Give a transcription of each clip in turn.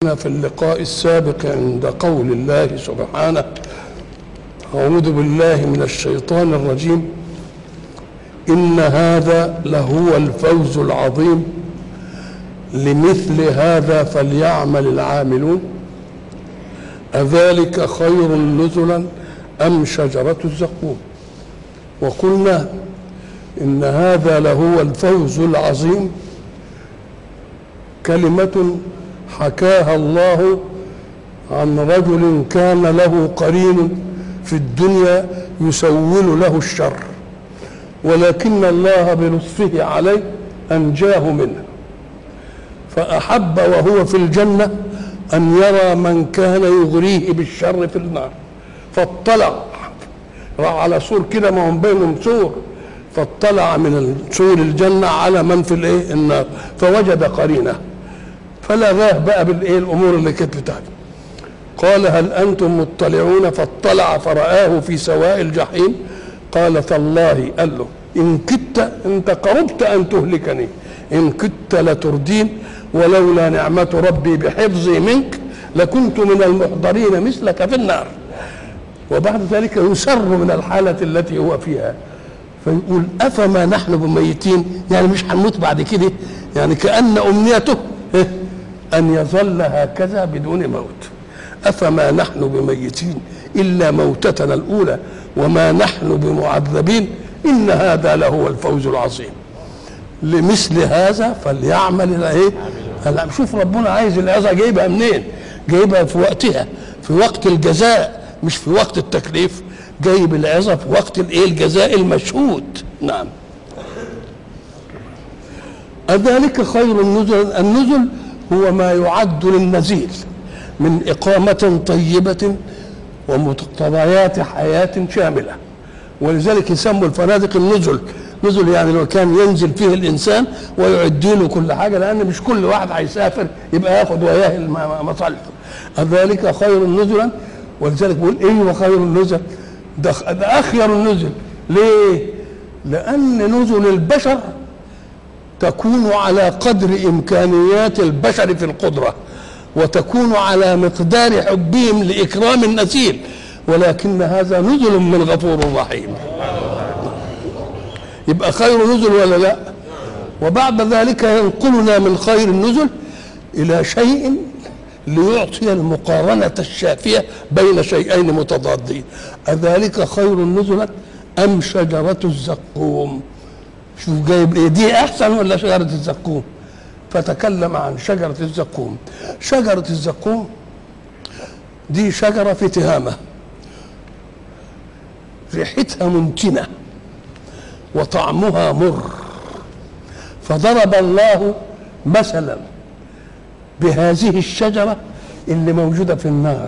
في اللقاء السابق عند قول الله سبحانه أعوذ بالله من الشيطان الرجيم إن هذا لهو الفوز العظيم لمثل هذا فليعمل العاملون أذلك خير نزلا أم شجرة الزقوم وقلنا إن هذا لهو الفوز العظيم كلمة حكاها الله عن رجل كان له قرين في الدنيا يسول له الشر ولكن الله بلطفه عليه أنجاه منه فأحب وهو في الجنة أن يرى من كان يغريه بالشر في النار فاطلع راح على سور كده ما هم بينهم سور فاطلع من سور الجنة على من في الايه النار فوجد قرينه فلغاه بقى بالايه الامور اللي كانت بتاعته قال هل انتم مطلعون فاطلع فرآه في سواء الجحيم قال تالله قال له ان كدت انت قربت ان تهلكني ان كدت لتردين ولولا نعمة ربي بحفظي منك لكنت من المحضرين مثلك في النار وبعد ذلك يسر من الحالة التي هو فيها فيقول أفما نحن بميتين يعني مش هنموت بعد كده يعني كأن أمنيته أن يظل هكذا بدون موت أفما نحن بميتين إلا موتتنا الأولى وما نحن بمعذبين إن هذا لهو الفوز العظيم لمثل هذا فليعمل الايه هلا شوف ربنا عايز العظه جايبها منين جايبها في وقتها في وقت الجزاء مش في وقت التكليف جايب العظه في وقت الايه الجزاء المشهود نعم أذلك خير النزل النزل هو ما يعد للنزيل من إقامة طيبة ومقتضيات حياة شاملة ولذلك يسموا الفنادق النزل نزل يعني لو كان ينزل فيه الإنسان ويعد له كل حاجة لأن مش كل واحد هيسافر يبقى ياخد وياه مصالحه ذلك خير نزلا ولذلك بيقول ايه هو خير النزل ده, ده اخير النزل ليه لان نزل البشر تكون على قدر امكانيات البشر في القدره وتكون على مقدار حبهم لاكرام النزيل ولكن هذا نزل من غفور رحيم يبقى خير نزل ولا لا وبعد ذلك ينقلنا من خير النزل الى شيء ليعطي المقارنة الشافية بين شيئين متضادين أذلك خير نزلا أم شجرة الزقوم شوف جايب ايه دي أحسن ولا شجرة الزقوم فتكلم عن شجرة الزقوم شجرة الزقوم دي شجرة في تهامة ريحتها منتنة وطعمها مر فضرب الله مثلا بهذه الشجرة اللي موجودة في النار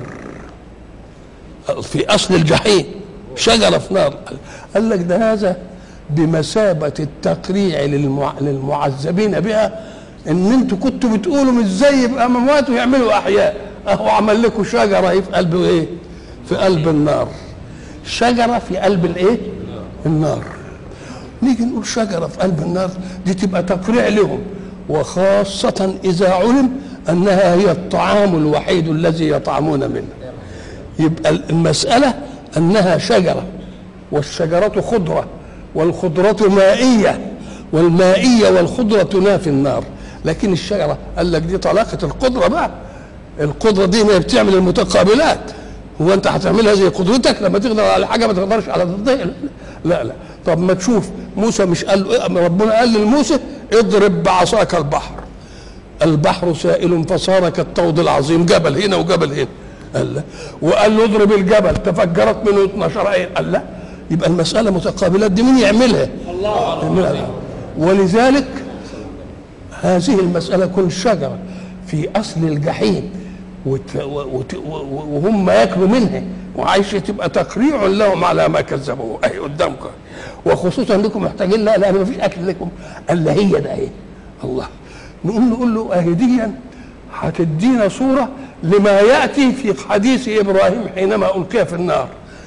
في أصل الجحيم شجرة في نار قال لك ده هذا بمثابة التقريع للمع... للمعذبين بها ان انتوا كنتوا بتقولوا ازاي يبقى اموات ويعملوا احياء اهو عمل لكم شجره ايه في قلب ايه في قلب النار شجره في قلب الايه النار نيجي نقول شجره في قلب النار دي تبقى تقريع لهم وخاصه اذا علم انها هي الطعام الوحيد الذي يطعمون منه يبقى المساله انها شجره والشجره خضره والخضره مائيه والمائيه والخضره تنافي النار لكن الشجره قال لك دي طلاقه القدره بقى القدره دي ما بتعمل المتقابلات هو انت هتعملها زي قدرتك لما تقدر على حاجه ما تقدرش على ضدها لا لا طب ما تشوف موسى مش قال ربنا قال لموسى اضرب بعصاك البحر البحر سائل فصار كالطود العظيم جبل هنا وجبل هنا قال لا وقال له اضرب الجبل تفجرت منه 12 عين قال لا يبقى المسألة متقابلات دي مين يعملها؟ الله يعملها ولذلك هذه المسألة كل شجرة في أصل الجحيم وت... وت... وهم ياكلوا منها وعايشة تبقى تقريع لهم على ما كذبوه أهي قدامكم وخصوصا لكم محتاجين لا لا ما فيش أكل لكم قال لا هي ده ايه الله نقوم نقول له اهديا هتدينا صورة لما يأتي في حديث إبراهيم حينما ألقي في النار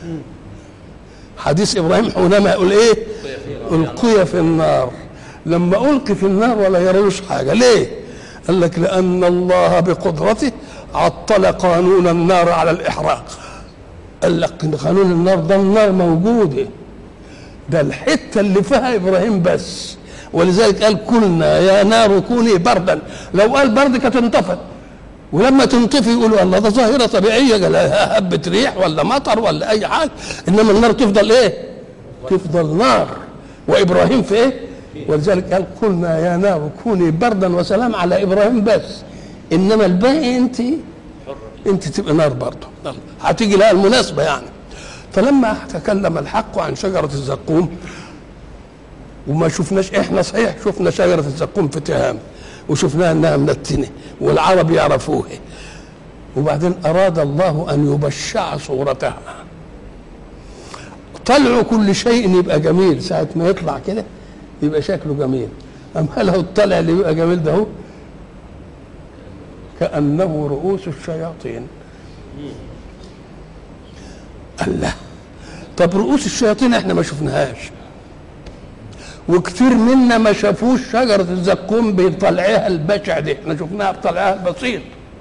حديث إبراهيم حينما يقول إيه ألقي في النار لما ألقي في النار ولا يرلوش حاجة ليه قال لك لأن الله بقدرته عطل قانون النار على الإحراق قال لك إن قانون النار ده النار موجودة ده الحتة اللي فيها إبراهيم بس ولذلك قال كلنا يا نار كوني بردا لو قال برد كانت انطفت ولما تنطفي يقولوا الله ده ظاهرة طبيعية قال هبة ريح ولا مطر ولا أي حاجة إنما النار تفضل إيه؟ تفضل نار وإبراهيم في إيه؟ ولذلك قال قلنا يا نار كوني بردا وسلام على إبراهيم بس إنما الباقي أنت أنت تبقى نار برضه هتيجي لها المناسبة يعني فلما تكلم الحق عن شجرة الزقوم وما شفناش احنا صحيح شفنا شجرة الزقوم في تهام وشفناها انها من التنة والعرب يعرفوها وبعدين اراد الله ان يبشع صورتها طلع كل شيء يبقى جميل ساعة ما يطلع كده يبقى شكله جميل أما له الطلع اللي يبقى جميل ده هو كأنه رؤوس الشياطين الله طب رؤوس الشياطين احنا ما شفناهاش وكثير منا ما شافوش شجرة الزقوم بطلعها البشع دي احنا شفناها بطلعها البسيط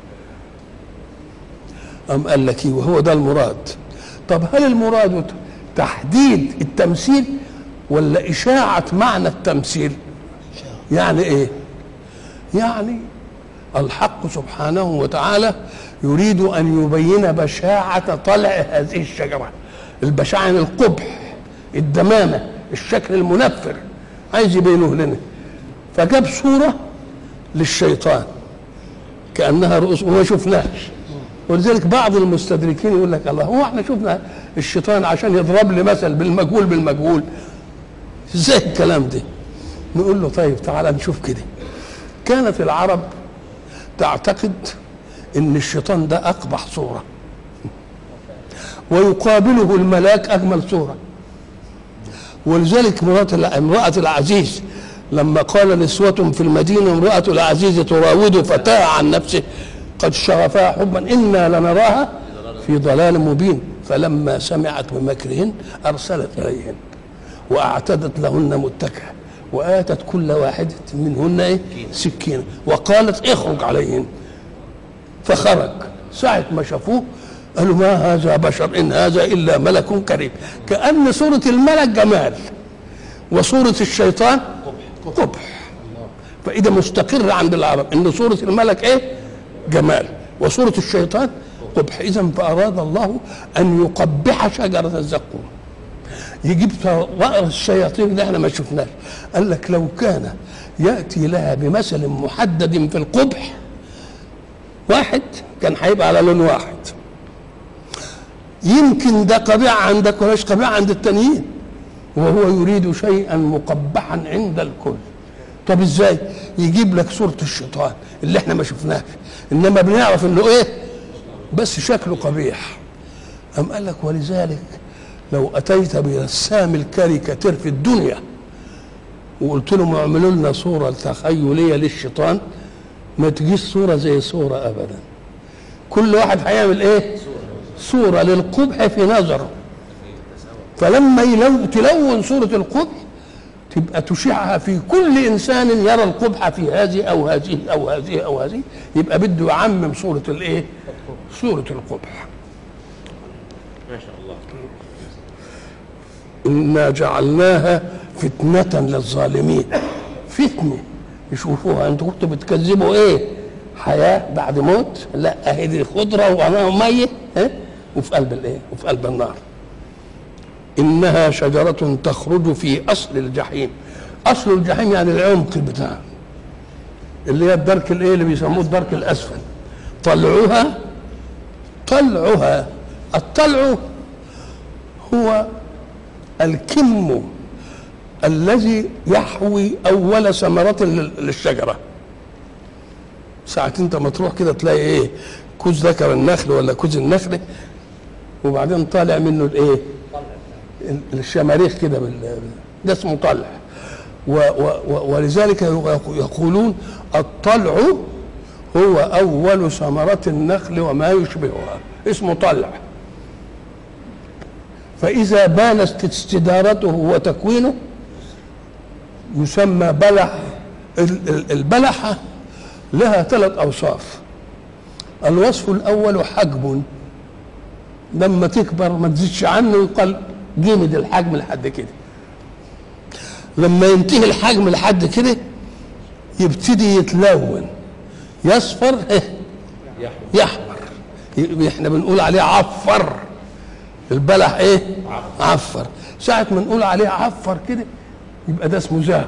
أم قال لك وهو ده المراد طب هل المراد تحديد التمثيل ولا إشاعة معنى التمثيل يعني إيه يعني الحق سبحانه وتعالى يريد أن يبين بشاعة طلع هذه الشجرة البشاعة يعني القبح الدمامة الشكل المنفر عايز يبينه لنا فجاب صورة للشيطان كأنها رؤوس وما شفناش ولذلك بعض المستدركين يقول لك الله هو احنا شفنا الشيطان عشان يضرب لي مثل بالمجهول بالمجهول ازاي الكلام ده نقول له طيب تعالى نشوف كده كانت العرب تعتقد ان الشيطان ده اقبح صوره ويقابله الملاك اجمل صوره ولذلك امرأة امرأة العزيز لما قال نسوة في المدينة امرأة العزيز تراود فتاة عن نفسه قد شغفها حبا إنا لنراها في ضلال مبين فلما سمعت بمكرهن أرسلت إليهن وأعتدت لهن متكئة وآتت كل واحدة منهن إيه؟ سكينة وقالت اخرج عليهن فخرج ساعة ما شافوه قالوا ما هذا بشر إن هذا إلا ملك كريم كأن صورة الملك جمال وصورة الشيطان قبح فإذا مستقر عند العرب إن صورة الملك إيه جمال وصورة الشيطان قبح إذا فأراد الله أن يقبح شجرة الزقوم يجيب رأس الشياطين اللي احنا ما شفناش قال لك لو كان يأتي لها بمثل محدد في القبح واحد كان هيبقى على لون واحد يمكن ده قبيح عندك ولاش قبيح عند التانيين وهو يريد شيئا مقبحا عند الكل طب ازاي يجيب لك صورة الشيطان اللي احنا ما شفناش انما بنعرف انه ايه بس شكله قبيح أم قال لك ولذلك لو أتيت برسام الكاريكاتير في الدنيا وقلت لهم اعملوا لنا صورة تخيلية للشيطان ما تجيش صورة زي صورة أبدا كل واحد هيعمل إيه صورة للقبح في نظره فلما يلو تلون صورة القبح تبقى تشعها في كل إنسان يرى القبح في هذه أو هذه أو هذه أو هذه يبقى بده يعمم صورة الإيه صورة القبح ما شاء الله إنا جعلناها فتنة للظالمين فتنة يشوفوها انتوا كنتوا بتكذبوا ايه؟ حياة بعد موت؟ لا اهي دي خضرة وأنا ميت ها؟ وفي قلب الايه؟ وفي قلب النار. إنها شجرة تخرج في أصل الجحيم. أصل الجحيم يعني العمق بتاعها. اللي هي الدرك الايه اللي بيسموه الدرك الأسفل. طلعها طلعها الطلع هو الكم الذي يحوي اول ثمرة لل- للشجرة ساعة انت ما تروح كده تلاقي ايه كوز ذكر النخل ولا كوز النخل وبعدين طالع منه الايه ال- الشماريخ كده بال- ده اسمه طلع و و و ولذلك يقولون الطلع هو اول ثمرة النخل وما يشبهها اسمه طلع فإذا بانت استدارته وتكوينه يسمى بلح ال- ال- البلحة لها ثلاث أوصاف الوصف الاول حجم لما تكبر ما تزيدش عنه يقال جمد الحجم لحد كده لما ينتهي الحجم لحد كده يبتدي يتلون يصفر إيه؟ يحمل يحمر يبقى احنا بنقول عليه عفر البلح ايه عفر ساعة ما نقول عليه عفر كده يبقى ده اسمه زهو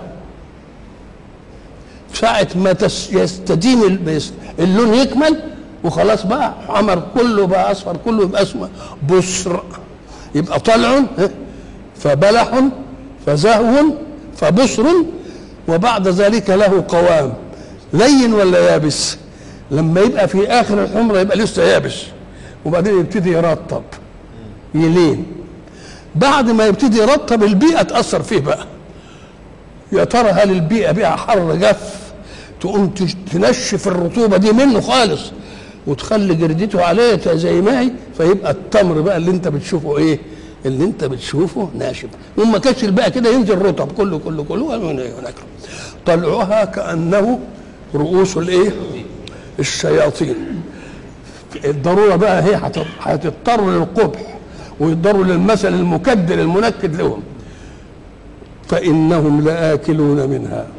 ساعة ما تس- يستدين ال- اللون يكمل وخلاص بقى حمر كله بقى اصفر كله يبقى اسمه بصر يبقى طلع إيه؟ فبلح فزهو فبصر وبعد ذلك له قوام لين ولا يابس لما يبقى في اخر الحمره يبقى لسه يابس وبعدين يبتدي يرطب يلين بعد ما يبتدي يرطب البيئه تاثر فيه بقى يا ترى هل البيئه بيها حر جف تقوم تش- تنشف الرطوبه دي منه خالص وتخلي جردته عليه زي ما هي فيبقى التمر بقى اللي انت بتشوفه ايه اللي انت بتشوفه ناشف وما كانش بقى كده ينزل رطب كله كله كله هناك طلعها كانه رؤوس الايه الشياطين الضروره بقى هي هت- هتضطروا للقبح ويضطروا للمثل المكدر المنكد لهم فانهم لاكلون منها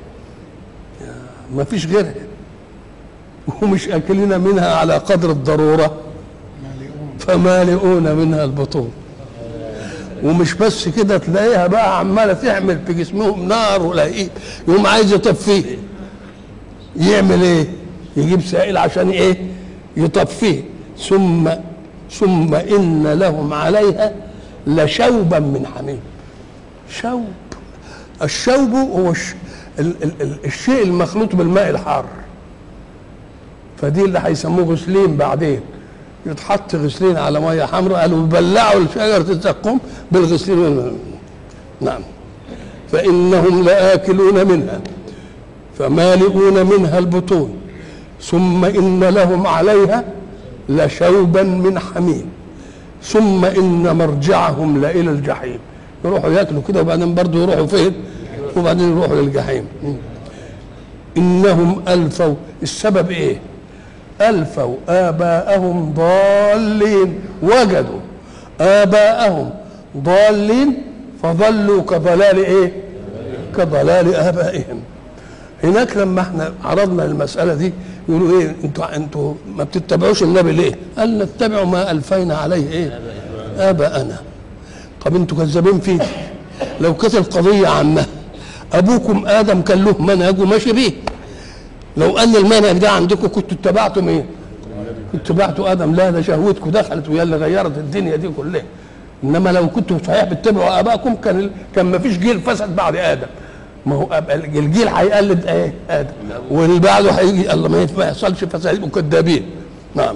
ما فيش غيرها ومش اكلين منها على قدر الضروره فمالئون منها البطون ومش بس كده تلاقيها بقى عماله تعمل في جسمهم نار ولا ايه يقوم عايز يطفيه يعمل ايه يجيب سائل عشان ايه يطفيه ثم ثم ان لهم عليها لشوبا من حميم شوب الشوب هو الش... ال... ال... ال... الشيء المخلوط بالماء الحار فدي اللي هيسموه غسلين بعدين يتحط غسلين على ميه حمراء قالوا بيبلعوا شجره الزقوم بالغسلين والماء. نعم فانهم لاكلون منها فمالئون منها البطون ثم ان لهم عليها لشوبا من حميم ثم ان مرجعهم لالى الجحيم يروحوا ياكلوا كده وبعدين برضه يروحوا فين وبعدين يروحوا للجحيم انهم الفوا السبب ايه الفوا اباءهم ضالين وجدوا اباءهم ضالين فضلوا كضلال ايه كضلال ابائهم هناك لما احنا عرضنا المساله دي يقولوا ايه انتوا انتوا ما بتتبعوش النبي ليه؟ قال نتبع ما الفينا عليه ايه؟ اباءنا طب انتوا كذابين فيه لو كانت القضيه عامه ابوكم ادم كان له منهج وماشي بيه لو ان المنهج ده عندكم كنتوا اتبعتم ايه؟ كنتوا اتبعتوا ادم لا ده شهوتكم دخلت وهي اللي غيرت الدنيا دي كلها انما لو كنتوا صحيح بتتبعوا ابائكم كان ال- كان ما فيش جيل فسد بعد ادم ما هو أب- الجيل هيقلد ايه ادم واللي بعده هيجي الله ما ينفع- ما يحصلش فساد يبقوا كذابين نعم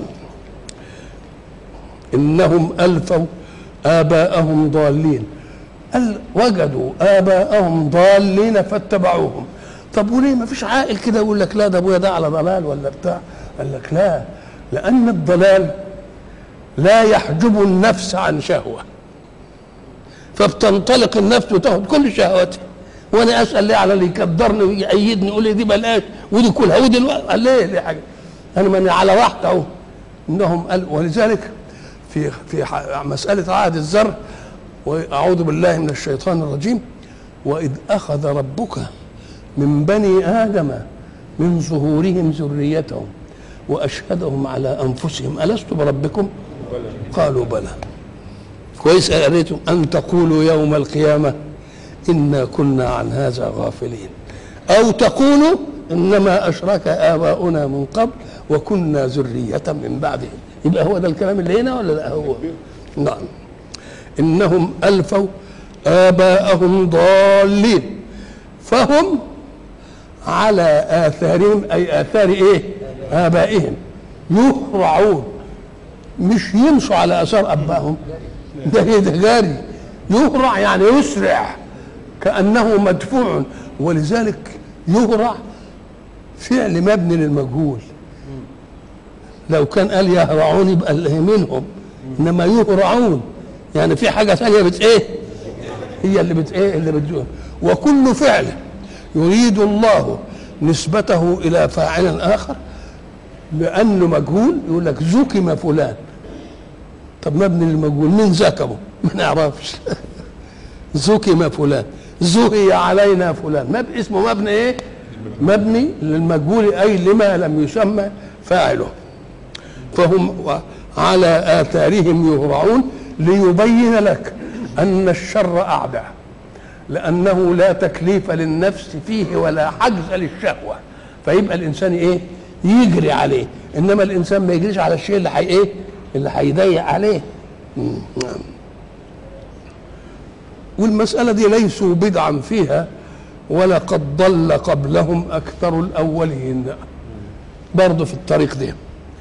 انهم الفوا اباءهم ضالين قال وجدوا اباءهم ضالين فاتبعوهم طب وليه ما فيش عاقل كده يقول لك لا ده ابويا ده على ضلال ولا بتاع قال لك لا لان الضلال لا يحجب النفس عن شهوه فبتنطلق النفس وتاخد كل شهواتها وانا اسال ليه على اللي يقدرني ويأيدني يقول لي دي بلاش ودي كلها ودي الو... قال ليه ليه حاجه انا ماني على واحده اهو انهم قال ولذلك في في ح- مساله عهد الذر واعوذ بالله من الشيطان الرجيم واذ اخذ ربك من بني ادم من ظهورهم ذريتهم واشهدهم على انفسهم الست بربكم قالوا بلى كويس قريتم ان تقولوا يوم القيامه انا كنا عن هذا غافلين او تقولوا انما اشرك اباؤنا من قبل وكنا ذريه من بعدهم يبقى هو ده الكلام اللي هنا ولا لا هو نعم انهم الفوا اباءهم ضالين فهم على اثارهم اي اثار ايه ابائهم يهرعون مش يمشوا على اثار ابائهم ده إيه ده جاري يهرع يعني يسرع كانه مدفوع ولذلك يهرع فعل مبني للمجهول لو كان قال يهرعون يبقى اللي منهم انما يهرعون يعني في حاجه ثانيه بت ايه هي اللي بت ايه اللي بتزول وكل فعل يريد الله نسبته الى فاعل اخر لانه مجهول يقول لك زكم فلان طب مبني للمجهول مين زكمه ما نعرفش زكم فلان زهي علينا فلان مب اسمه مبني ايه مبني للمجهول اي لما لم يسمى فاعله فهم على آثارهم يهرعون ليبين لك أن الشر أعدى لأنه لا تكليف للنفس فيه ولا حجز للشهوة فيبقى الإنسان إيه يجري عليه إنما الإنسان ما يجريش على الشيء اللي حي إيه اللي هيضيق عليه مم. نعم. والمسألة دي ليسوا بدعا فيها ولقد ضل قبلهم أكثر الأولين برضه في الطريق ده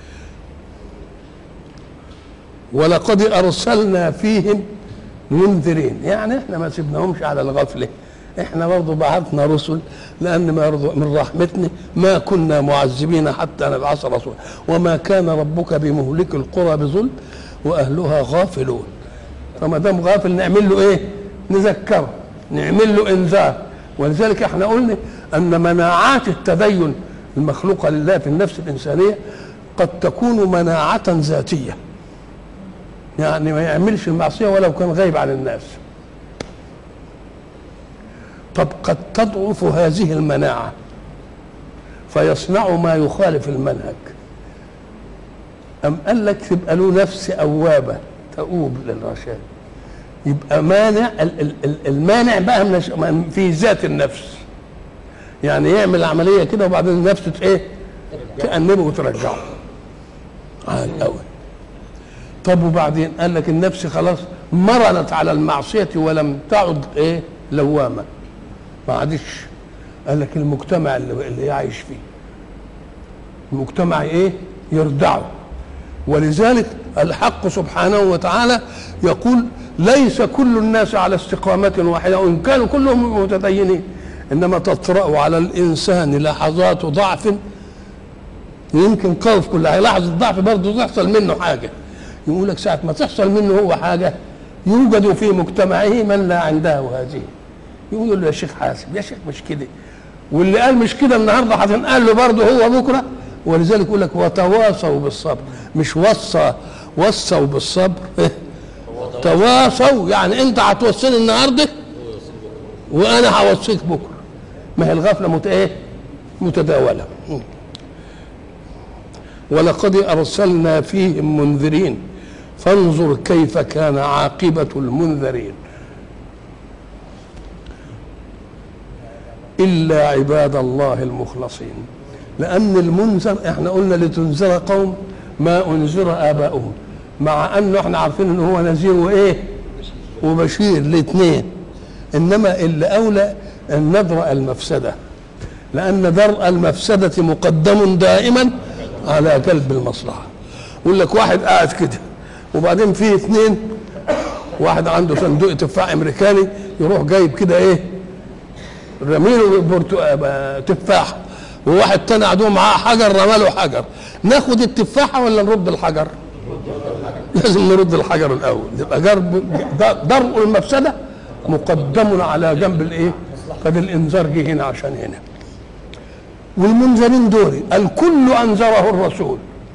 ولقد ارسلنا فيهم منذرين يعني احنا ما سيبناهمش على الغفله احنا برضه بعثنا رسل لان برضه من رحمتنا ما كنا معذبين حتى نبعث رسولا وما كان ربك بمهلك القرى بظلم واهلها غافلون فما دام غافل نعمل له ايه؟ نذكره نعمل له انذار ولذلك احنا قلنا ان مناعات التدين المخلوقه لله في النفس الانسانيه قد تكون مناعه ذاتيه يعني ما يعملش المعصيه ولو كان غايب عن الناس طب قد تضعف هذه المناعه فيصنع ما يخالف المنهج أم قال لك تبقى له نفس أوابة تؤوب للرشاد يبقى مانع ال- ال- ال- المانع بقى من الش- من- في ذات النفس يعني يعمل عملية كده وبعدين النفس ت- ايه تأنبه وترجعه على الأول طب وبعدين قال لك النفس خلاص مرنت على المعصية ولم تعد ايه لوامة ما عادش قال لك المجتمع اللي, اللي يعيش فيه المجتمع ايه يردعه ولذلك الحق سبحانه وتعالى يقول ليس كل الناس على استقامة واحدة وإن كانوا كلهم متدينين إنما تطرأ على الإنسان لحظات ضعف يمكن خوف كل لحظة ضعف برضه تحصل منه حاجة يقول لك ساعة ما تحصل منه هو حاجة يوجد في مجتمعه من لا عنده هذه يقول له يا شيخ حاسب يا شيخ مش كده واللي قال مش كده النهارده هتنقال له برضه هو بكره ولذلك يقول لك وتواصوا بالصبر مش وصى وصوا بالصبر إيه؟ تواصوا يعني انت هتوصيني النهارده وانا هوصيك بكره ما هي الغفله مت ايه متداوله ولقد ارسلنا فيهم منذرين فانظر كيف كان عاقبه المنذرين الا عباد الله المخلصين لان المنذر احنا قلنا لتنذر قوم ما انذر اباؤهم مع انه احنا عارفين ان هو نذير وايه وبشير الاثنين انما اللي اولى ان ندرا المفسده لان درء المفسده مقدم دائما على جلب المصلحه يقول لك واحد قاعد كده وبعدين في اثنين واحد عنده صندوق تفاح امريكاني يروح جايب كده ايه رميله برتق- تفاحه وواحد تاني عدو معاه حجر رماله حجر ناخد التفاحه ولا نرد الحجر لازم نرد الحجر الاول يبقى جرب درء المفسده مقدم على جنب الايه قد الانذار جه هنا عشان هنا والمنذرين دول الكل انذره الرسول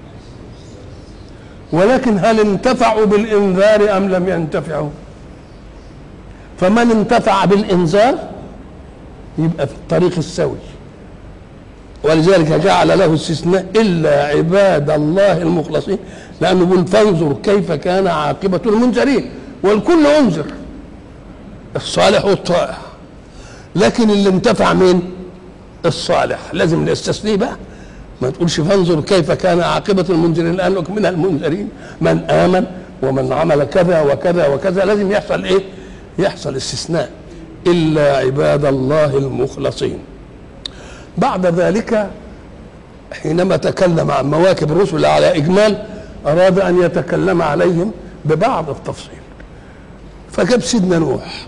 ولكن هل انتفعوا بالانذار ام لم ينتفعوا فمن انتفع بالانذار يبقى في الطريق السوي ولذلك جعل له استثناء الا عباد الله المخلصين لانه يقول فانظر كيف كان عاقبه المنذرين والكل انذر الصالح والطائع لكن اللي انتفع مين الصالح لازم نستثنيه بقى ما تقولش فانظر كيف كان عاقبة المنذرين لأنه من المنذرين من آمن ومن عمل كذا وكذا وكذا لازم يحصل إيه؟ يحصل استثناء إلا عباد الله المخلصين بعد ذلك حينما تكلم عن مواكب الرسل على إجمال أراد أن يتكلم عليهم ببعض التفصيل فجاب سيدنا نوح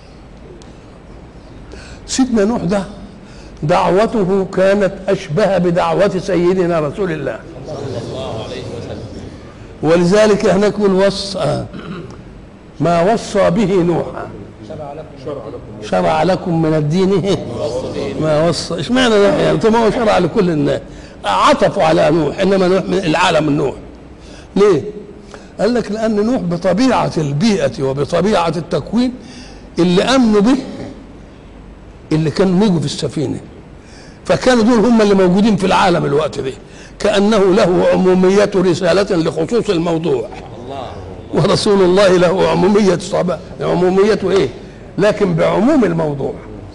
سيدنا نوح ده دعوته كانت أشبه بدعوة سيدنا رسول الله ولذلك هناك الوصى ما وصى به نوحا شرع لكم من الدين إيه؟ ما وصى اشمعنى ده يعني طب ما هو شرع لكل الناس عطفوا على نوح انما نوح من العالم النوح ليه؟ قال لك لان نوح بطبيعه البيئه وبطبيعه التكوين اللي امنوا به اللي كانوا نجوا في السفينه فكانوا دول هم اللي موجودين في العالم الوقت ده كانه له عموميه رساله لخصوص الموضوع ورسول الله له عموميه صعبة عموميته ايه لكن بعموم الموضوع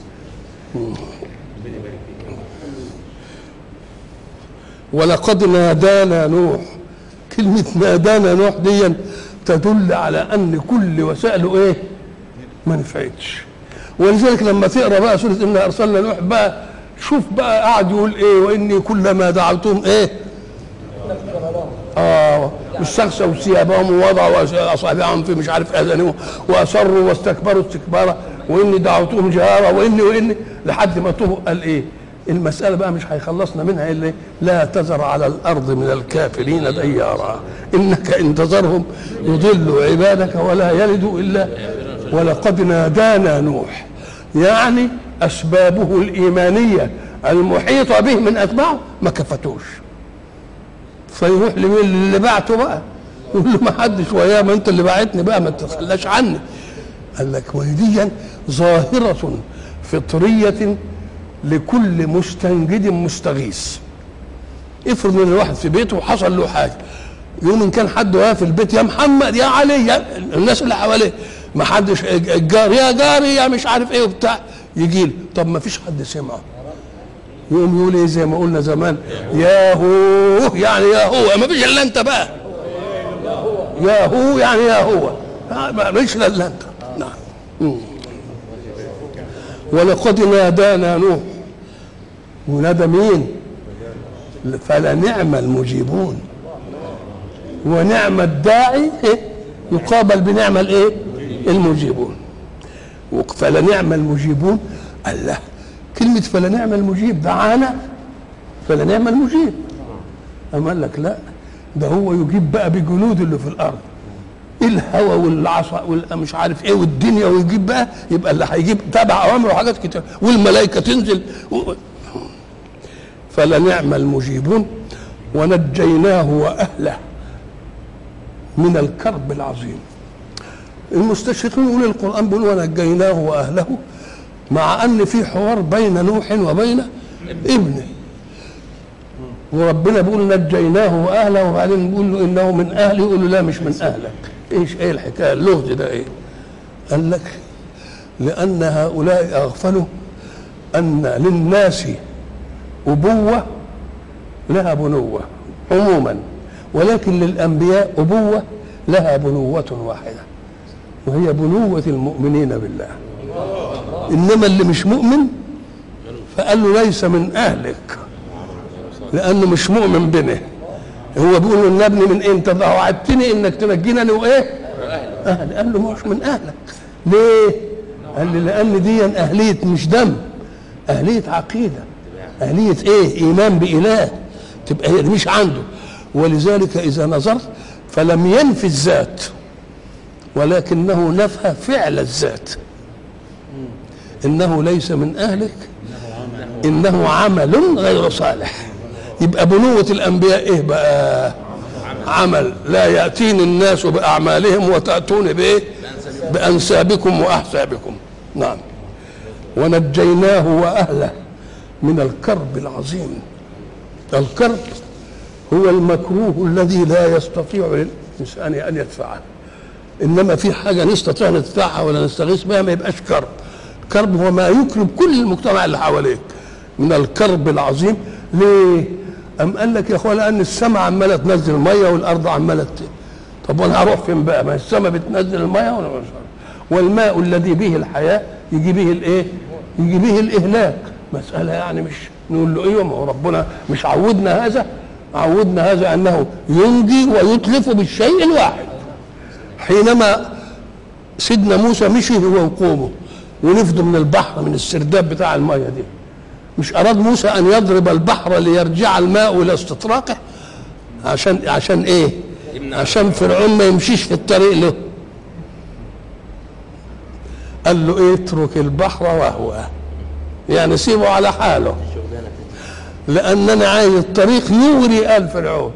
ولقد نادانا نوح كلمة نادانا نوح دي تدل على أن كل وسائله إيه؟ ما نفعتش ولذلك لما تقرا بقى سورة إنا أرسلنا نوح بقى شوف بقى قاعد يقول إيه وإني كلما دعوتهم إيه؟ اه واستغشوا ثيابهم ووضعوا اصابعهم في مش عارف اذانهم واصروا واستكبروا استكبارا واني دعوتهم جهارا واني واني لحد ما طه قال ايه؟ المسألة بقى مش هيخلصنا منها إلا لا تذر على الأرض من الكافرين ديارا إنك إن تذرهم يضلوا عبادك ولا يلدوا إلا ولقد نادانا نوح يعني أسبابه الإيمانية المحيطة به من أتباعه ما كفتوش فيروح لمين اللي بعته بقى يقول له ما حدش وياه ما انت اللي بعتني بقى ما تتخلاش عني قال لك ودي ظاهرة فطرية لكل مستنجد مستغيث افرض ان الواحد في بيته وحصل له حاجه يوم ان كان حد واقف في البيت يا محمد يا علي يا الناس اللي حواليه ما حدش الجار يا جاري يا مش عارف ايه وبتاع يجي له طب ما فيش حد سمعه يقوم يقول ايه زي ما قلنا زمان يا هو يعني يا هو ما فيش الا انت بقى يا هو يعني يا هو ما فيش الا انت نعم مم. ولقد نادانا نوح ونادى مين فلنعم المجيبون ونعم الداعي إيه؟ يقابل بنعم الايه المجيبون فلنعم المجيبون الله كلمة فلنعم المجيب دعانا فلنعم المجيب أما قال لك لا ده هو يجيب بقى بجنود اللي في الأرض الهوى والعصا والمش عارف ايه والدنيا ويجيب بقى يبقى اللي هيجيب تبع اوامره وحاجات كتير والملائكه تنزل و... فلنعم المجيبون ونجيناه واهله من الكرب العظيم المستشرقين يقول القران بيقول ونجيناه واهله مع ان في حوار بين نوح وبين ابنه وربنا بيقول نجيناه واهله وبعدين بيقول له انه من اهلي يقول له لا مش من اهلك ايش ايه الحكايه اللغز ده ايه قال لك لان هؤلاء اغفلوا ان للناس ابوه لها بنوه عموما ولكن للانبياء ابوه لها بنوه واحده وهي بنوه المؤمنين بالله انما اللي مش مؤمن فقال له ليس من اهلك لانه مش مؤمن بنا هو بيقول له النبني من انت ده وعدتني انك تنجيني انا وايه اهل قال له مش من اهلك ليه قال لي لان دي اهليه مش دم اهليه عقيده اهليه ايه ايمان باله تبقى هي مش عنده ولذلك اذا نظرت فلم ينفي الذات ولكنه نفى فعل الذات انه ليس من اهلك انه عمل غير صالح يبقى بنوة الأنبياء إيه بقى عمل لا يأتيني الناس بأعمالهم وتأتون بإيه بأنسابكم وأحسابكم نعم ونجيناه وأهله من الكرب العظيم الكرب هو المكروه الذي لا يستطيع الإنسان أن يدفعه إنما في حاجة نستطيع ندفعها ولا نستغيث بها ما يبقاش كرب كرب هو ما يكرب كل المجتمع اللي حواليك من الكرب العظيم ليه؟ أم قال لك يا اخوان لأن السماء عمالة تنزل المية والأرض عمالة ت... طب وأنا هروح فين بقى؟ ما السماء بتنزل المية ولا مش والماء الذي به الحياة يجي به الإيه؟ يجي به الإهلاك مسألة يعني مش نقول له أيوه ما هو ربنا مش عودنا هذا عودنا هذا أنه ينجي ويتلف بالشيء الواحد حينما سيدنا موسى مشي هو وقومه ونفدوا من البحر من السرداب بتاع المية دي مش أراد موسى أن يضرب البحر ليرجع الماء إلى استطراقه عشان عشان إيه؟ عشان فرعون ما يمشيش في الطريق له قال له إيه اترك البحر وهو يعني سيبه على حاله لان انا عايز الطريق يغري ال فرعون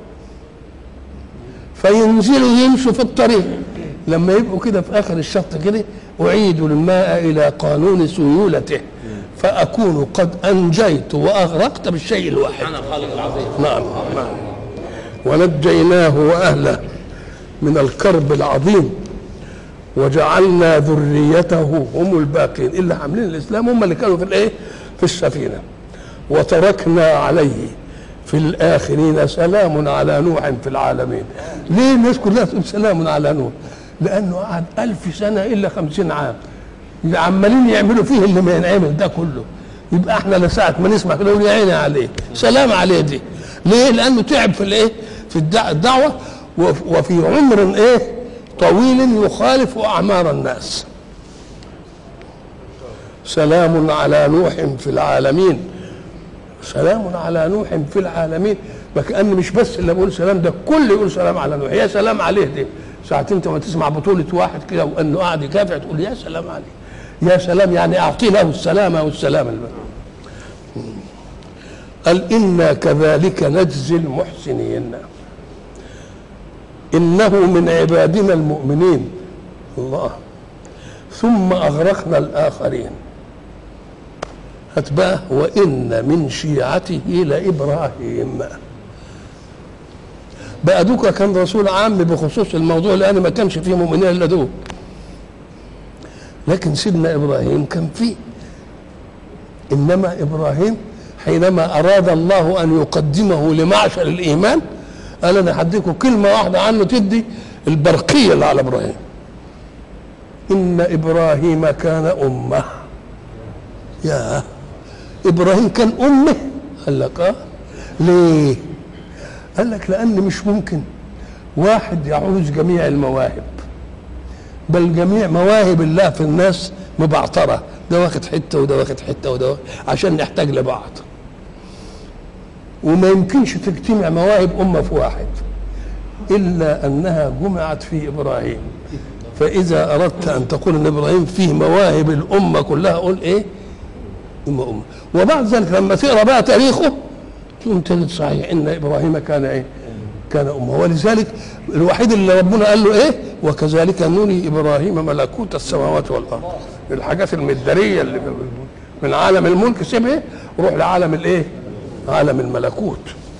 فينزلوا يمشوا في الطريق لما يبقوا كده في اخر الشط كده اعيد الماء الى قانون سيولته فاكون قد انجيت واغرقت بالشيء الواحد سبحان الخالق العظيم نعم نعم ونجيناه واهله من الكرب العظيم وجعلنا ذريته هم الباقين اللي حاملين الاسلام هم اللي كانوا في الايه في السفينه وتركنا عليه في الاخرين سلام على نوح في العالمين ليه الناس كلها تقول سلام على نوح لانه قعد ألف سنه الا خمسين عام عمالين يعملوا فيه اللي ما ينعمل ده كله يبقى احنا لساعة ما نسمع كده نقول يا عيني عليه سلام عليه دي ليه لانه تعب في الايه في الدع- الدعوه وف- وفي عمر ايه طويل يخالف اعمار الناس سلام على نوح في العالمين سلام على نوح في العالمين ما كان مش بس اللي بقول سلام ده الكل يقول سلام على نوح يا سلام عليه دي ساعة انت ما تسمع بطولة واحد كده وانه قاعد يكافح تقول يا سلام عليه يا سلام يعني اعطي له السلامة والسلام البقى. قال إنا كذلك نجزي المحسنين إنه من عبادنا المؤمنين الله ثم أغرقنا الآخرين هات بقى وإن من شيعته لإبراهيم بقى دوكا كان رسول عام بخصوص الموضوع لأن ما كانش فيه مؤمنين إلا دول لكن سيدنا إبراهيم كان فيه إنما إبراهيم حينما أراد الله أن يقدمه لمعشر الإيمان قال أنا هديكم كلمة واحدة عنه تدي البرقية اللي على إبراهيم إن إبراهيم كان أمة يا إبراهيم كان أمه قال لك آه ليه قال لك لأن مش ممكن واحد يعوز جميع المواهب بل جميع مواهب الله في الناس مبعترة ده واخد حتة وده واخد حتة وده واخد عشان نحتاج لبعض وما يمكنش تجتمع مواهب أمة في واحد إلا أنها جمعت في إبراهيم فإذا أردت أن تقول أن إبراهيم فيه مواهب الأمة كلها قول إيه أمة أمة وبعد ذلك لما تقرأ بقى تاريخه تقوم تجد صحيح إن إبراهيم كان إيه كان أمة ولذلك الوحيد اللي ربنا قال له إيه وكذلك نري إبراهيم ملكوت السماوات والأرض الحاجات المدارية اللي من عالم الملك سيبها وروح لعالم الإيه عالم الملكوت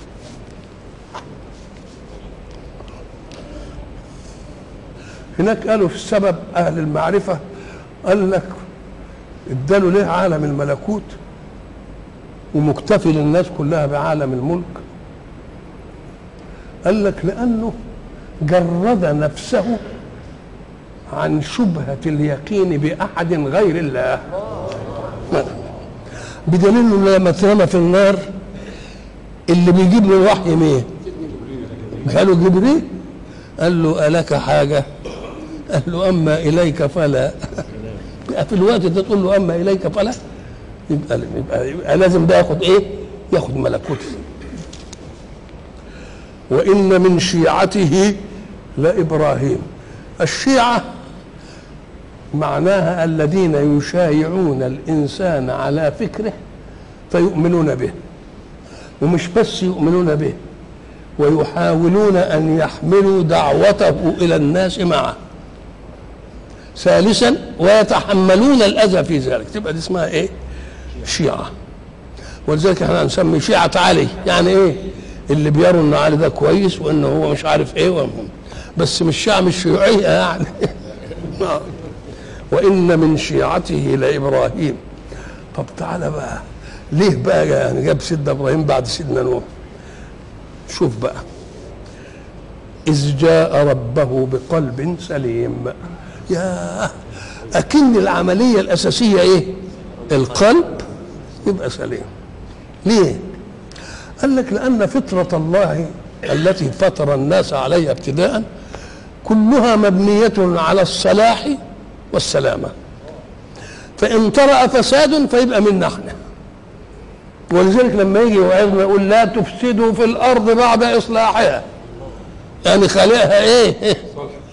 هناك قالوا في السبب أهل المعرفة قال لك اداله ليه عالم الملكوت ومكتفي للناس كلها بعالم الملك قال لك لأنه جرد نفسه عن شبهة اليقين بأحد غير الله بدليل انه لما اترمى في النار اللي بيجيب له الوحي مين؟ قالوا جبريل قال له ألك حاجة؟ قال له أما إليك فلا في الوقت ده تقول له أما إليك فلا يبقى, يبقى, يبقى لازم ده ياخد إيه؟ ياخد ملكوت وإن من شيعته لإبراهيم الشيعة معناها الذين يشايعون الإنسان على فكره فيؤمنون به ومش بس يؤمنون به ويحاولون أن يحملوا دعوته إلى الناس معه ثالثا ويتحملون الأذى في ذلك تبقى دي اسمها إيه شيعة ولذلك احنا نسمي شيعة علي يعني إيه اللي بيروا ان علي ده كويس وان هو مش عارف ايه وهم. بس مش شيعة مش شيوعية يعني وان من شيعته لابراهيم طب تعالى بقى ليه بقى يعني جاب سيدنا ابراهيم بعد سيدنا نوح شوف بقى إذ جاء ربه بقلب سليم يا أكن العملية الأساسية إيه القلب يبقى سليم ليه قال لك لأن فطرة الله التي فطر الناس عليها ابتداء كلها مبنية على الصلاح والسلامة فإن طرأ فساد فيبقى منا احنا ولذلك لما يجي يوعظنا يقول لا تفسدوا في الأرض بعد إصلاحها يعني خالقها إيه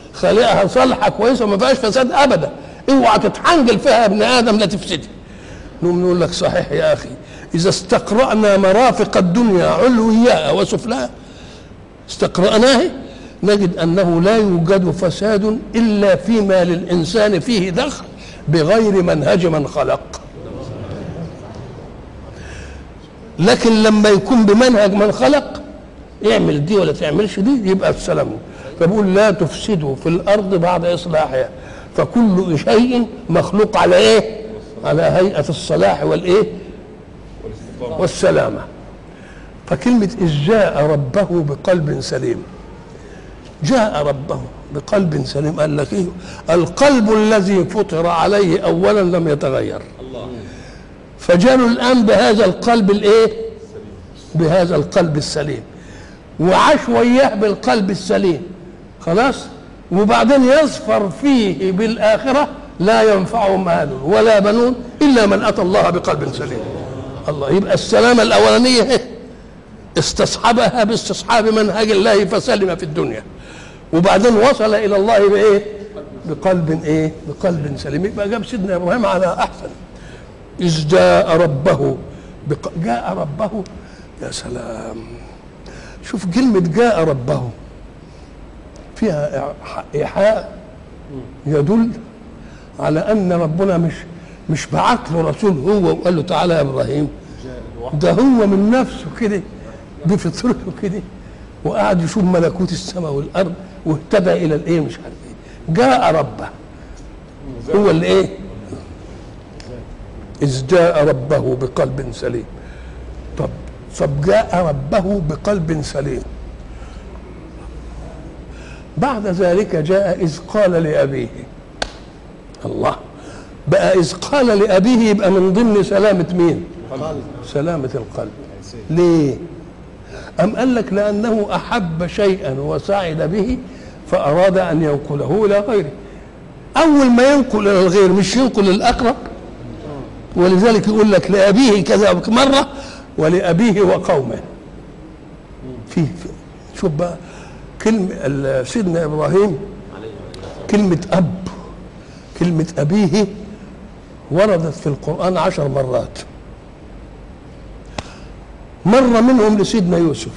خالقها صالحة كويسة وما فيهاش فساد أبدا اوعى تتحنجل فيها يا ابن آدم لا تفسدها نقوم نقول لك صحيح يا اخي اذا استقرانا مرافق الدنيا علوياء وسفلاء استقرأناه نجد انه لا يوجد فساد الا فيما للانسان فيه دخل بغير منهج من خلق لكن لما يكون بمنهج من خلق اعمل دي ولا تعملش دي يبقى السلام فبقول لا تفسدوا في الارض بعد اصلاحها فكل شيء مخلوق على ايه على هيئه الصلاح والايه والسلامه فكلمه اذ جاء ربه بقلب سليم جاء ربه بقلب سليم قال لك ايه القلب الذي فطر عليه اولا لم يتغير الله فجاءوا الان بهذا القلب الايه بهذا القلب السليم وعاش وياه بالقلب السليم خلاص وبعدين يظفر فيه بالاخره لا ينفع مال ولا بنون الا من اتى الله بقلب سليم الله يبقى السلامه الاولانيه إيه؟ استصحبها باستصحاب منهج الله فسلم في الدنيا وبعدين وصل الى الله بايه بقلب ايه بقلب سليم يبقى جاب سيدنا ابراهيم على احسن إذ جاء ربه بق... جاء ربه يا سلام شوف كلمة جاء ربه فيها إيح- إيحاء يدل على أن ربنا مش مش بعت له رسول هو وقال له تعالى يا إبراهيم ده هو من نفسه كده بفطرته كده وقعد يشوف ملكوت السماء والأرض واهتدى إلى الإيه مش عارف إيه جاء ربه هو اللي إيه إذ جاء ربه بقلب سليم طب طب جاء ربه بقلب سليم بعد ذلك جاء إذ قال لأبيه الله بقى إذ قال لأبيه يبقى من ضمن سلامة مين سلامة القلب ليه أم قال لك لأنه أحب شيئا وسعد به فأراد أن ينقله إلى غيره أول ما ينقل إلى الغير مش ينقل الأقرب ولذلك يقول لك لأبيه كذا مرة ولأبيه وقومه في, في شوف بقى كلمة ال- سيدنا إبراهيم كلمة أب كلمة أبيه وردت في القرآن عشر مرات مرة منهم لسيدنا يوسف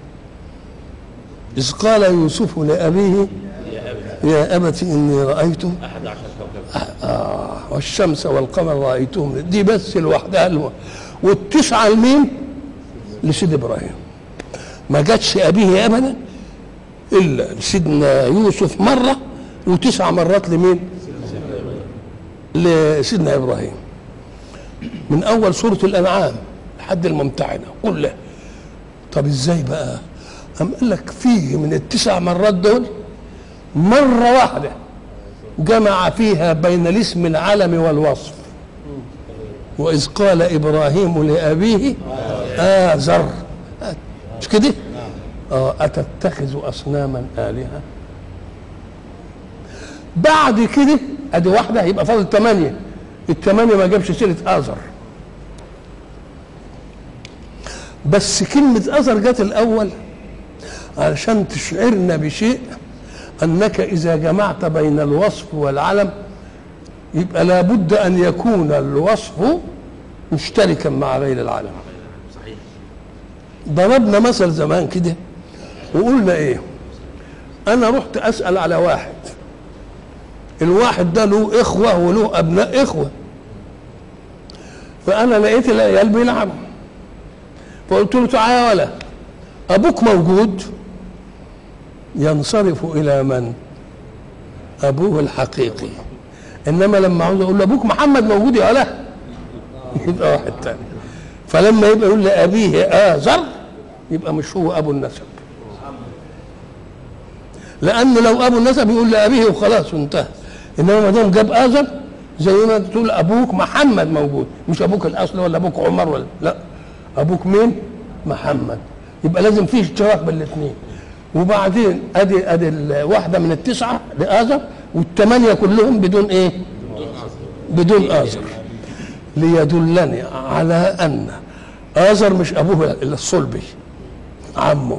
إذ قال يوسف لأبيه يا أبت إني رأيت أحد عشر كوكبا آه والشمس والقمر رأيتهم دي بس لوحدها الو... والتسعة لمين؟ لسيد إبراهيم ما جاتش أبيه أبدا إلا لسيدنا يوسف مرة وتسع مرات لمين؟ لسيدنا إبراهيم من أول سورة الأنعام لحد الممتحنة كلها طب إزاي بقى؟ أم قال لك فيه من التسع مرات دول مرة واحدة جمع فيها بين الاسم العلم والوصف وإذ قال إبراهيم لأبيه آزر مش كده؟ آه أتتخذ أصناما آلهة بعد كده أدي واحدة يبقى فاضل ثمانية الثمانية ما جابش سيرة آزر بس كلمة أزر جت الأول علشان تشعرنا بشيء أنك إذا جمعت بين الوصف والعلم يبقى لابد أن يكون الوصف مشتركا مع غير العلم صحيح ضربنا مثل زمان كده وقلنا ايه انا رحت اسال على واحد الواحد ده له اخوه وله ابناء اخوه فانا لقيت العيال بيلعبوا فقلت له تعالى يا ولا ابوك موجود ينصرف الى من ابوه الحقيقي انما لما عاوز اقول له ابوك محمد موجود يا ولا يبقى واحد تاني فلما يبقى يقول لأبيه آزر يبقى مش هو أبو النسب لأنه لو أبو النسب يقول لأبيه وخلاص وانتهى إنما ما دام جاب آزر زي ما تقول أبوك محمد موجود مش أبوك الأصل ولا أبوك عمر ولا لا أبوك مين؟ محمد يبقى لازم فيه اشتراك بين الاثنين وبعدين ادي ادي الواحده من التسعه لآزر والثمانيه كلهم بدون ايه؟ بدون آزر ليدلني على ان آزر مش ابوه الا الصلبي عمه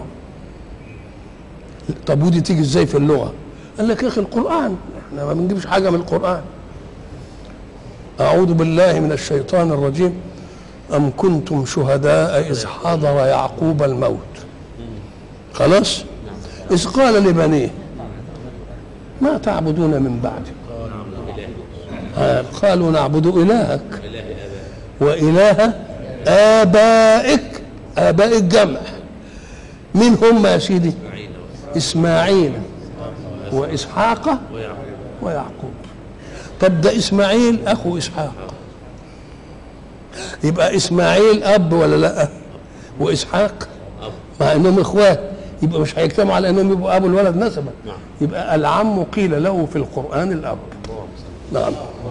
طب ودي تيجي ازاي في اللغه؟ قال لك يا اخي القران احنا ما بنجيبش حاجه من القران أعوذ بالله من الشيطان الرجيم أم كنتم شهداء إذ حضر يعقوب الموت خلاص إذ قال لبنيه ما تعبدون من بعدي آه، قالوا نعبد إلهك وإله آبائك آباء الجمع من هم يا سيدي إسماعيل وإسحاق ويعقوب طب ده إسماعيل أخو إسحاق يبقى إسماعيل أب ولا لا وإسحاق مع إنهم إخوات يبقى مش هيجتمعوا على إنهم يبقوا أبو الولد نسبا يبقى العم قيل له في القرآن الأب نعم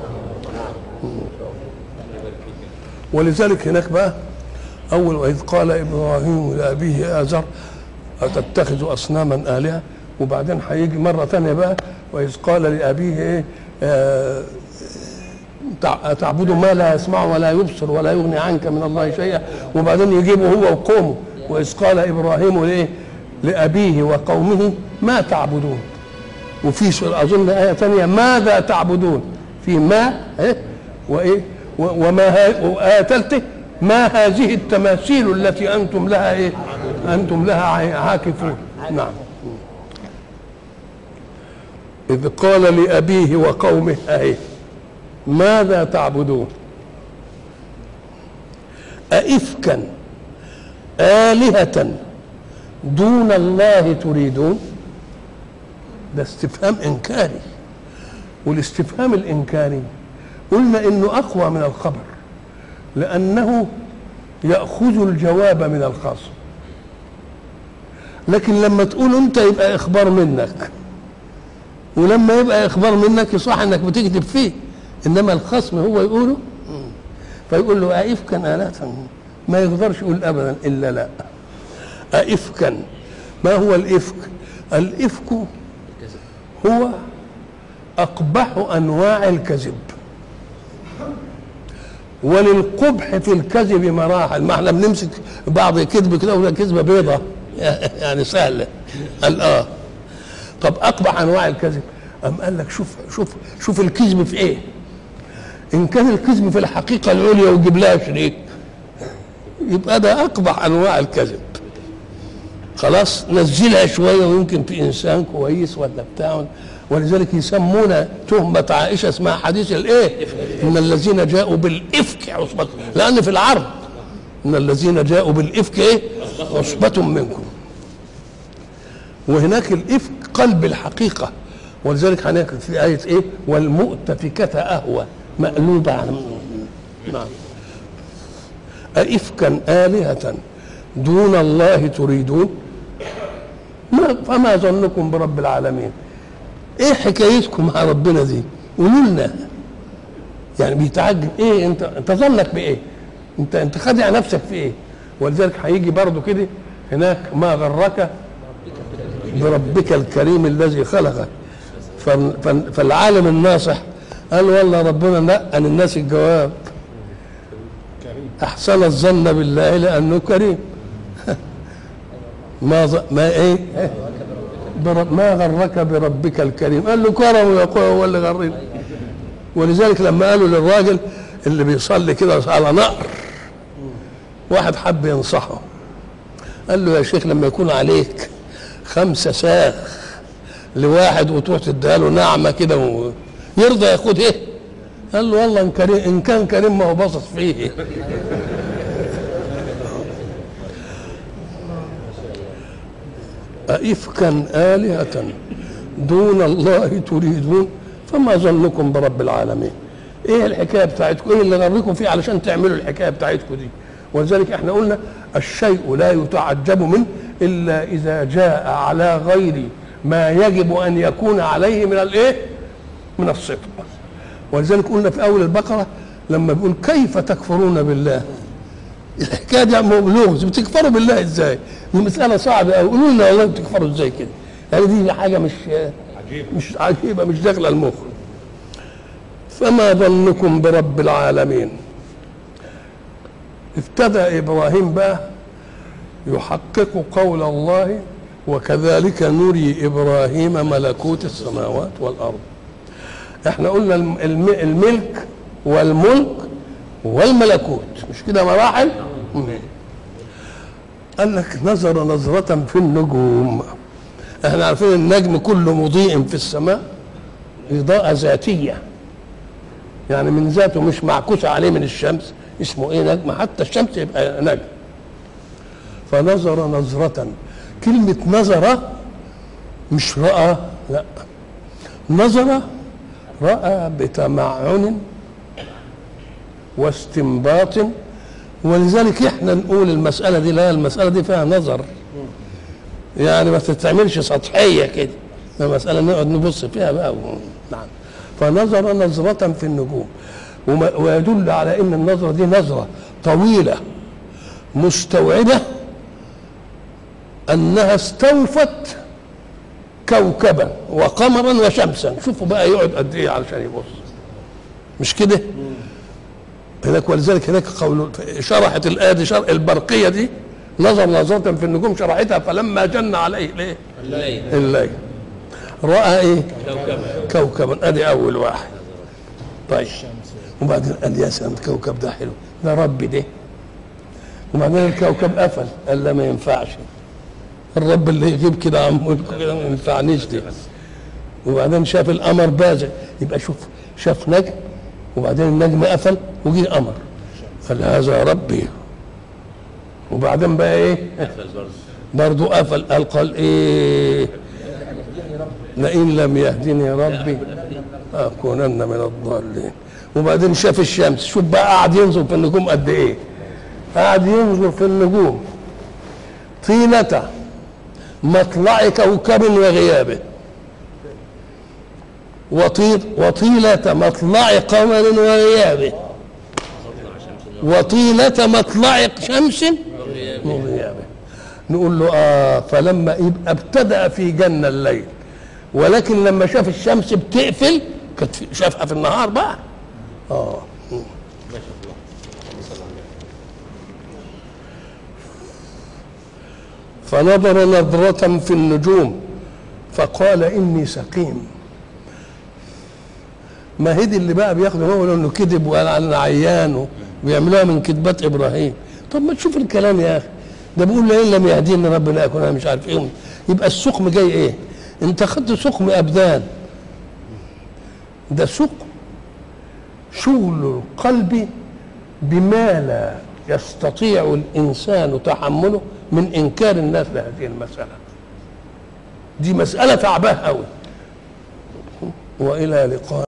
ولذلك هناك بقى أول وإذ قال إبراهيم لأبيه آزر أتتخذ أصناما آلهة وبعدين هيجي مرة ثانية بقى وإذ قال لأبيه إيه آه، تع- تعبد ما لا يسمع ولا يبصر ولا يغني عنك من الله شيئا وبعدين يجيبه هو وقومه وإذ قال إبراهيم لإيه لأبيه وقومه ما تعبدون وفي سورة أظن آية ثانية ماذا تعبدون في ما إيه وإيه و- وما ها- وآية ثالثة ما هذه التماثيل التي أنتم لها إيه أنتم لها عا- عاكفون نعم إذ قال لأبيه وقومه أهي ماذا تعبدون أئفكا آلهة دون الله تريدون ده استفهام إنكاري والاستفهام الإنكاري قلنا إنه أقوى من الخبر لأنه يأخذ الجواب من الخصم لكن لما تقول أنت يبقى إخبار منك ولما يبقى إخبار منك يصح إنك بتكذب فيه إنما الخصم هو يقوله فيقول له أئفكا آلهة ما يقدرش يقول أبدا إلا لا أئفكا ما هو الإفك الإفك هو أقبح أنواع الكذب وللقبح في الكذب مراحل ما احنا بنمسك بعض كذب كده وده كذبه بيضة يعني سهله قال اه طب اقبح انواع الكذب ام قال لك شوف شوف شوف الكذب في ايه ان كان الكذب في الحقيقه العليا ويجيب لها شريك يبقى ده اقبح انواع الكذب خلاص نزلها شويه ويمكن في انسان كويس ولا بتاع ولذلك يسمون تهمة عائشة اسمها حديث الايه؟ ان الذين جاءوا بالافك عصبة لان في العرض ان الذين جاءوا بالافك ايه؟ عصبة منكم وهناك الافك قلب الحقيقة ولذلك هناك في آية ايه؟ والمؤتفكة أهوى مقلوبة عن نعم أئفكا آلهة دون الله تريدون ما فما ظنكم برب العالمين ايه حكايتكم مع ربنا دي قولوا لنا يعني بيتعجب ايه انت انت ظنك بايه انت انت خادع نفسك في ايه ولذلك هيجي برضه كده هناك ما غرك بربك الكريم الذي خلقك فال- فال- فالعالم الناصح قال والله ربنا نقى للناس الجواب احسن الظن بالله لانه كريم ما ظ... ما ايه برب ما غرك بربك الكريم قال له كرم يا اخويا هو اللي غرني ولذلك لما قالوا للراجل اللي بيصلي كده على نقر واحد حب ينصحه قال له يا شيخ لما يكون عليك خمسة ساغ لواحد وتروح تديها له نعمة كده و... يرضى ياخد ايه؟ قال له والله ان كريم ان كان كريم ما هو باصص فيه أئفكا آلهة دون الله تريدون فما ظنكم برب العالمين ايه الحكايه بتاعتكم ايه اللي غركم فيه علشان تعملوا الحكايه بتاعتكم دي ولذلك احنا قلنا الشيء لا يتعجب منه الا اذا جاء على غير ما يجب ان يكون عليه من الايه من الصدق ولذلك قلنا في اول البقره لما بيقول كيف تكفرون بالله الحكايه دي لغز بتكفروا بالله ازاي؟ المساله صعبه قوي قولوا لنا والله بتكفروا ازاي كده؟ يعني دي حاجه مش عجيب مش عجيبه مش داخله المخ فما ظنكم برب العالمين ابتدى ابراهيم بقى يحقق قول الله وكذلك نري ابراهيم ملكوت السماوات والارض احنا قلنا الم- الم- الملك والملك والملكوت مش كده مراحل مم. قال لك نظر نظرة في النجوم احنا عارفين النجم كله مضيء في السماء إضاءة ذاتية يعني من ذاته مش معكوس عليه من الشمس اسمه ايه نجم حتى الشمس يبقى نجم فنظر نظرة كلمة نظر مش رأى لا نظر رأى بتمعن واستنباط ولذلك احنا نقول المسألة دي لا المسألة دي فيها نظر يعني ما تتعملش سطحية كده المسألة نقعد نبص فيها بقى و... نعم فنظر نظرة في النجوم وما- ويدل على ان النظرة دي نظرة طويلة مستوعبة انها استوفت كوكبا وقمرا وشمسا شوفوا بقى يقعد قد ايه علشان يبص مش كده هناك ولذلك هناك قول شرحت الايه دي شرح البرقيه دي نظر نظرة في النجوم شرحتها فلما جن عليه ليه؟ الليل الليل راى ايه؟ كوكبا كوكبا ادي اول واحد طيب وبعدين قال يا سلام الكوكب ده حلو ده ربي ده وبعدين الكوكب قفل قال لا ما ينفعش الرب اللي يغيب كده عن ملكه كده ما ينفعنيش دي وبعدين شاف القمر بازغ يبقى شوف شاف نجم وبعدين النجم قفل وجي قمر قال هذا ربي وبعدين بقى ايه قفل برضه برضو قفل قال قال ايه لئن لم يهدني ربي اكونن من الضالين وبعدين شاف الشمس شوف بقى قاعد ينظر في النجوم قد ايه قاعد ينظر في النجوم طيلة مطلع كوكب وغيابه وطيل وطيلة مطلع قمر وغيابه وطيلة مطلع شمس وغيابه نقول له اه فلما يبقى ابتدأ في جنة الليل ولكن لما شاف الشمس بتقفل كانت في- شافها في النهار بقى اه ما شاء الله صلى الله عليه فنظر نظرة في النجوم فقال إني سقيم ما هي دي اللي بقى بياخدوا هو انه كذب وقال انا عيان ويعملوها من كذبات ابراهيم طب ما تشوف الكلام يا اخي ده بيقول لئن لم يهديني ربنا يكون انا مش عارف ايه يبقى السقم جاي ايه؟ انت خدت سقم ابدان ده سقم شغل القلب بما لا يستطيع الانسان تحمله من انكار الناس لهذه المساله دي مساله تعباه قوي والى لقاء